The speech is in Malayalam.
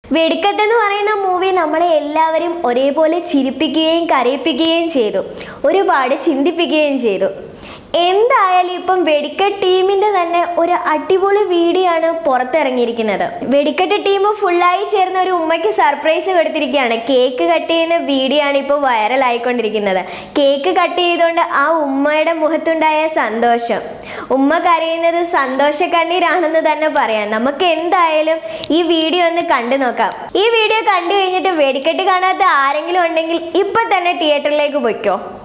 വെടിക്കെട്ട് എന്ന് പറയുന്ന മൂവി നമ്മളെ എല്ലാവരും ഒരേപോലെ ചിരിപ്പിക്കുകയും കരയിപ്പിക്കുകയും ചെയ്തു ഒരുപാട് ചിന്തിപ്പിക്കുകയും ചെയ്തു എന്തായാലും ഇപ്പം വെടിക്കെട്ട് ടീമിന്റെ തന്നെ ഒരു അടിപൊളി വീഡിയോ ആണ് പുറത്തിറങ്ങിയിരിക്കുന്നത് വെടിക്കെട്ട് ടീം ഫുള്ളായി ചേർന്ന ഒരു ഉമ്മയ്ക്ക് സർപ്രൈസ് കൊടുത്തിരിക്കുകയാണ് കേക്ക് കട്ട് ചെയ്യുന്ന വീഡിയോ ആണ് ഇപ്പോൾ വൈറലായിക്കൊണ്ടിരിക്കുന്നത് കേക്ക് കട്ട് ചെയ്തുകൊണ്ട് ആ ഉമ്മയുടെ മുഖത്തുണ്ടായ സന്തോഷം ഉമ്മ കരയുന്നത് സന്തോഷ കണ്ണീരാണെന്ന് തന്നെ പറയാം നമുക്ക് എന്തായാലും ഈ വീഡിയോ ഒന്ന് കണ്ടു നോക്കാം ഈ വീഡിയോ കണ്ടു കഴിഞ്ഞിട്ട് വെടിക്കെട്ട് കാണാത്ത ആരെങ്കിലും ഉണ്ടെങ്കിൽ ഇപ്പൊ തന്നെ തിയേറ്ററിലേക്ക് പൊയ്ക്കോ